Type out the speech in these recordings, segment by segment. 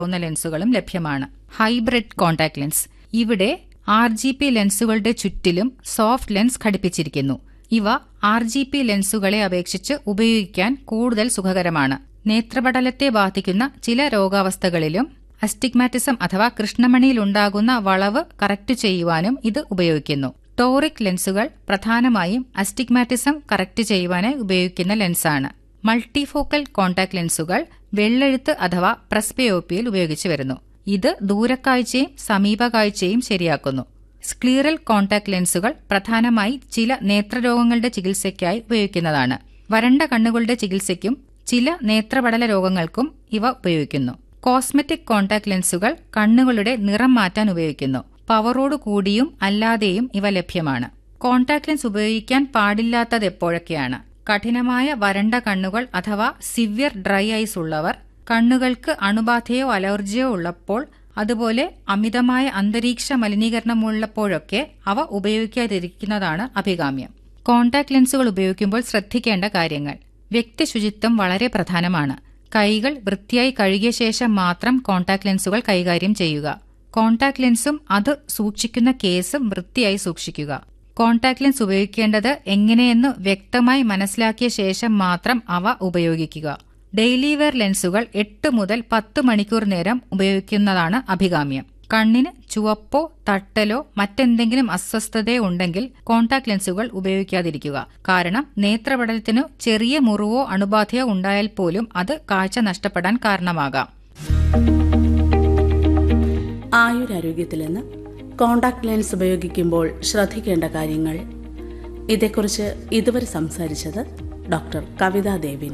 ുന്ന ലെൻസുകളും ലഭ്യമാണ് hybrid contact lens ഇവിടെ ആർ ജി പി ലെൻസുകളുടെ ചുറ്റിലും സോഫ്റ്റ് ലെൻസ് ഘടിപ്പിച്ചിരിക്കുന്നു ഇവ ആർ ജി പി ലെൻസുകളെ അപേക്ഷിച്ച് ഉപയോഗിക്കാൻ കൂടുതൽ സുഖകരമാണ് നേത്രപടലത്തെ ബാധിക്കുന്ന ചില രോഗാവസ്ഥകളിലും അസ്റ്റിഗ്മാറ്റിസം അഥവാ കൃഷ്ണമണിയിലുണ്ടാകുന്ന വളവ് കറക്റ്റ് ചെയ്യുവാനും ഇത് ഉപയോഗിക്കുന്നു ടോറിക് ലെൻസുകൾ പ്രധാനമായും അസ്റ്റിഗ്മാറ്റിസം കറക്റ്റ് ചെയ്യുവാനായി ഉപയോഗിക്കുന്ന ലെൻസാണ് മൾട്ടിഫോക്കൽ കോൺടാക്ട് ലെൻസുകൾ വെള്ളെഴുത്ത് അഥവാ പ്രസ്ബയോപ്പിയിൽ ഉപയോഗിച്ചു വരുന്നു ഇത് ദൂരക്കാഴ്ചയും സമീപകാഴ്ചയും ശരിയാക്കുന്നു സ്ക്ലീറൽ കോൺടാക്ട് ലെൻസുകൾ പ്രധാനമായി ചില നേത്രരോഗങ്ങളുടെ ചികിത്സയ്ക്കായി ഉപയോഗിക്കുന്നതാണ് വരണ്ട കണ്ണുകളുടെ ചികിത്സയ്ക്കും ചില നേത്രപടല രോഗങ്ങൾക്കും ഇവ ഉപയോഗിക്കുന്നു കോസ്മെറ്റിക് കോൺടാക്ട് ലെൻസുകൾ കണ്ണുകളുടെ നിറം മാറ്റാൻ ഉപയോഗിക്കുന്നു പവറോട് കൂടിയും അല്ലാതെയും ഇവ ലഭ്യമാണ് കോൺടാക്ട് ലെൻസ് ഉപയോഗിക്കാൻ പാടില്ലാത്തത് എപ്പോഴൊക്കെയാണ് കഠിനമായ വരണ്ട കണ്ണുകൾ അഥവാ സിവിയർ ഡ്രൈ ഐസ് ഉള്ളവർ കണ്ണുകൾക്ക് അണുബാധയോ അലർജിയോ ഉള്ളപ്പോൾ അതുപോലെ അമിതമായ അന്തരീക്ഷ മലിനീകരണമുള്ളപ്പോഴൊക്കെ അവ ഉപയോഗിക്കാതിരിക്കുന്നതാണ് അഭികാമ്യം കോൺടാക്ട് ലെൻസുകൾ ഉപയോഗിക്കുമ്പോൾ ശ്രദ്ധിക്കേണ്ട കാര്യങ്ങൾ വ്യക്തിശുചിത്വം വളരെ പ്രധാനമാണ് കൈകൾ വൃത്തിയായി കഴുകിയ ശേഷം മാത്രം കോൺടാക്ട് ലെൻസുകൾ കൈകാര്യം ചെയ്യുക കോൺടാക്ട് ലെൻസും അത് സൂക്ഷിക്കുന്ന കേസും വൃത്തിയായി സൂക്ഷിക്കുക കോൺടാക്ട് ലെൻസ് ഉപയോഗിക്കേണ്ടത് എങ്ങനെയെന്ന് വ്യക്തമായി മനസ്സിലാക്കിയ ശേഷം മാത്രം അവ ഉപയോഗിക്കുക ഡെയിലി വെയർ ലെൻസുകൾ എട്ട് മുതൽ പത്ത് മണിക്കൂർ നേരം ഉപയോഗിക്കുന്നതാണ് അഭികാമ്യം കണ്ണിന് ചുവപ്പോ തട്ടലോ മറ്റെന്തെങ്കിലും അസ്വസ്ഥതയോ ഉണ്ടെങ്കിൽ കോൺടാക്ട് ലെൻസുകൾ ഉപയോഗിക്കാതിരിക്കുക കാരണം നേത്രപടലത്തിനു ചെറിയ മുറിവോ അണുബാധയോ ഉണ്ടായാൽ പോലും അത് കാഴ്ച നഷ്ടപ്പെടാൻ കാരണമാകാം ആയുരാരോഗ്യത്തിൽ നിന്ന് കോണ്ടാക്ട് ലെൻസ് ഉപയോഗിക്കുമ്പോൾ ശ്രദ്ധിക്കേണ്ട കാര്യങ്ങൾ ഇതേക്കുറിച്ച് ഇതുവരെ സംസാരിച്ചത് ഡോക്ടർ കവിതാ ദേവിൻ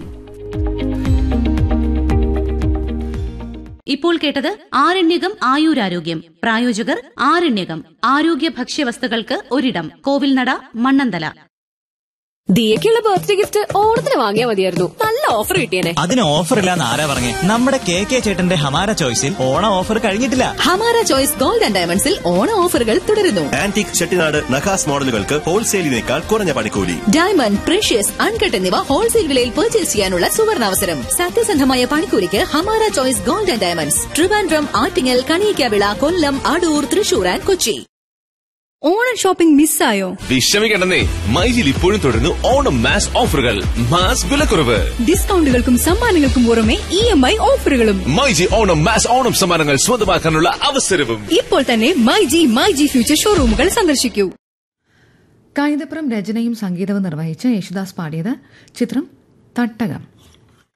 ഇപ്പോൾ കേട്ടത് ആരണ്യകം ആയുരാരോഗ്യം പ്രായോജകർ ആരണ്യകം ആരോഗ്യ ഭക്ഷ്യവസ്തുക്കൾക്ക് ഒരിടം കോവിൽനട മണ്ണന്തല ദിയക്കുള്ള ബർത്ത്ഡേ ഗിഫ്റ്റ് ഓണത്തിന് വാങ്ങിയാ മതിയായിരുന്നു നല്ല ഓഫർ കിട്ടിയേനെ അതിന് ഓഫർ ഇല്ലാന്ന് ആരാ പറഞ്ഞേ നമ്മുടെ കെ കെ ചേട്ടന്റെ ഹമാര ചോയ്സിൽ ഓണം ഓഫർ കഴിഞ്ഞിട്ടില്ല ഹമാര ചോയ്സ് ഗോൾഡ് ആൻഡ് ഡയമണ്ട്സിൽ ഓണ ഓഫറുകൾ തുടരുന്നു ആന്റിക് ചെട്ടിനാട് നഖാസ് മോഡലുകൾക്ക് ഹോൾസെയിലിനേക്കാൾ കുറഞ്ഞ പണിക്കൂലി ഡയമണ്ട് പ്രഷ്യസ് അൺകട്ട് എന്നിവ ഹോൾസെയിൽ വിലയിൽ പർച്ചേസ് ചെയ്യാനുള്ള സുവർണാവസരം സത്യസന്ധമായ പണിക്കൂലിക്ക് Hamara choice gold and diamonds Trivandrum Attingal Kaliyakkavila Kollam Adoor Thrissur and Kochi Onam shopping മിസ്സായോ വിഷമിക്കണ്ടെന്നേ മൈജിൽ ഇപ്പോഴും തുടരുന്നു ഓണം മാസ് ഓഫറുകൾ മാസ് വിലക്കുറവ് ഡിസ്കൗണ്ടുകൾക്കും സമ്മാനങ്ങൾക്കും പുറമെ ഇ എം ഐ ഓഫറുകളും മൈജി ഓണം മാസ് ഓണം സമ്മാനങ്ങൾ സ്വന്തമാക്കാനുള്ള അവസരവും ഇപ്പോൾ തന്നെ My G My G future ഷോറൂമുകൾ സന്ദർശിക്കൂ കൈതപ്രം രചനയും സംഗീതവും നിർവഹിച്ച യേശുദാസ് പാടിയത് ചിത്രം തട്ടകം